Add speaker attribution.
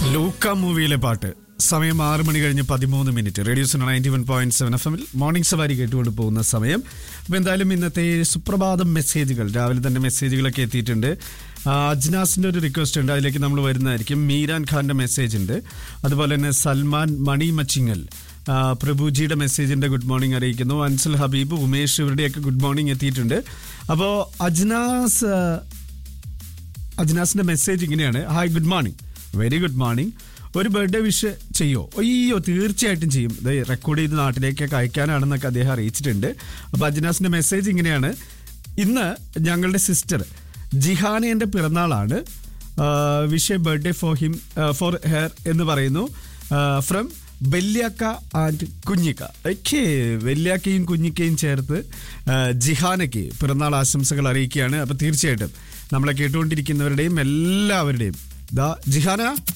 Speaker 1: ലൂക്ക മൂവിയിലെ പാട്ട് സമയം ആറ് മണി കഴിഞ്ഞ് പതിമൂന്ന് minute radios ninety one point seven F എമ്മിൽ മോർണിംഗ് സവാരി കേട്ടുകൊണ്ട് പോകുന്ന സമയം അപ്പോൾ എന്തായാലും ഇന്നത്തെ സുപ്രഭാതം മെസ്സേജുകൾ രാവിലെ തന്നെ മെസ്സേജുകളൊക്കെ എത്തിയിട്ടുണ്ട് ആ, അജ്നാസിന്റെ ഒരു റിക്വസ്റ്റ് ഉണ്ട് അതിലേക്ക് നമ്മൾ വരുന്നതായിരിക്കും മീരാൻ ഖാന്റെ മെസ്സേജ് ഉണ്ട് അതുപോലെ തന്നെ സൽമാൻ മണി മച്ചിങ്ങൽ ആ, പ്രഭുജിയുടെ മെസ്സേജിന്റെ ഗുഡ് മോർണിംഗ് അറിയിക്കുന്നു അൻസൽ ഹബീബ് ഉമേഷ് ഇവരുടെയൊക്കെ ഗുഡ് മോർണിംഗ് എത്തിയിട്ടുണ്ട് അപ്പോൾ അജ്നാസ് ആ, അജ്നാസിന്റെ മെസ്സേജ് ഇങ്ങനെയാണ് hi good morning very good morning ഒരു ബർത്ത്ഡേ വിഷ് ചെയ്യോ അയ്യോ തീർച്ചയായിട്ടും ചെയ്യും ഇത് റെക്കോർഡ് ചെയ്ത് നാട്ടിലേക്കൊക്കെ അയക്കാനാണെന്നൊക്കെ അദ്ദേഹം അറിയിച്ചിട്ടുണ്ട് അപ്പോൾ അജ്നാസിന്റെ മെസ്സേജ് ഇങ്ങനെയാണ് ഇന്ന് ഞങ്ങളുടെ സിസ്റ്റർ ജിഹാനയുടെ പിറന്നാളാണ് wish a birthday for him for her എന്ന് പറയുന്നു ഫ്രം വെല്യാക്ക ആൻഡ് കുഞ്ഞിക്ക ഓക്കെ വെല്യാക്കയും കുഞ്ഞിക്കയും ചേർത്ത് ആ, ജിഹാനയ്ക്ക് പിറന്നാൾ ആശംസകൾ അറിയിക്കുകയാണ് അപ്പോൾ തീർച്ചയായിട്ടും നമ്മളെ കേട്ടുകൊണ്ടിരിക്കുന്നവരുടെയും എല്ലാവരുടെയും ദാ ജിഹാന